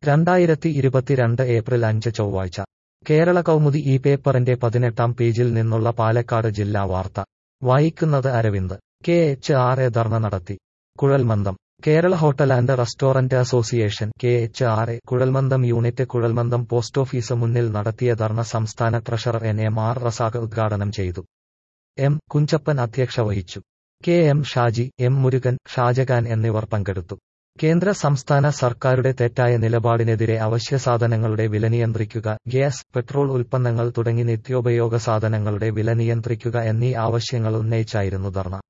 രണ്ടായിരത്തി ഇരുപത്തിരണ്ട് ഏപ്രിൽ അഞ്ച് ചൊവ്വാഴ്ച കേരള കൗമുദി ഈ പേപ്പറിന്റെ പതിനെട്ടാം പേജിൽ നിന്നുള്ള പാലക്കാട് ജില്ലാ വാർത്ത വായിക്കുന്നത് Aravind K H R A ധർണ നടത്തി കുഴൽമന്ദം Kerala hotel and restaurant association K H R A കുഴൽമന്ദം unit കുഴൽമന്ദം post office മുന്നിൽ നടത്തിയ ധർണ സംസ്ഥാന treasurer N M R Razak ഉദ്ഘാടനം ചെയ്തു എം കുഞ്ചപ്പൻ അധ്യക്ഷ വഹിച്ചു K M Shaji M Murugan Shah Jahan എന്നിവർ പങ്കെടുത്തു കേന്ദ്ര സംസ്ഥാന സർക്കാരുടെ തെറ്റായ നിലപാടിനെതിരെ അവശ്യസാധനങ്ങളുടെ വില നിയന്ത്രിക്കുക ഗ്യാസ് പെട്രോൾ ഉൽപ്പന്നങ്ങൾ തുടങ്ങി നിത്യോപയോഗ സാധനങ്ങളുടെ വില നിയന്ത്രിക്കുക എന്നീ ആവശ്യങ്ങൾ ഉന്നയിച്ചായിരുന്നു ധർണ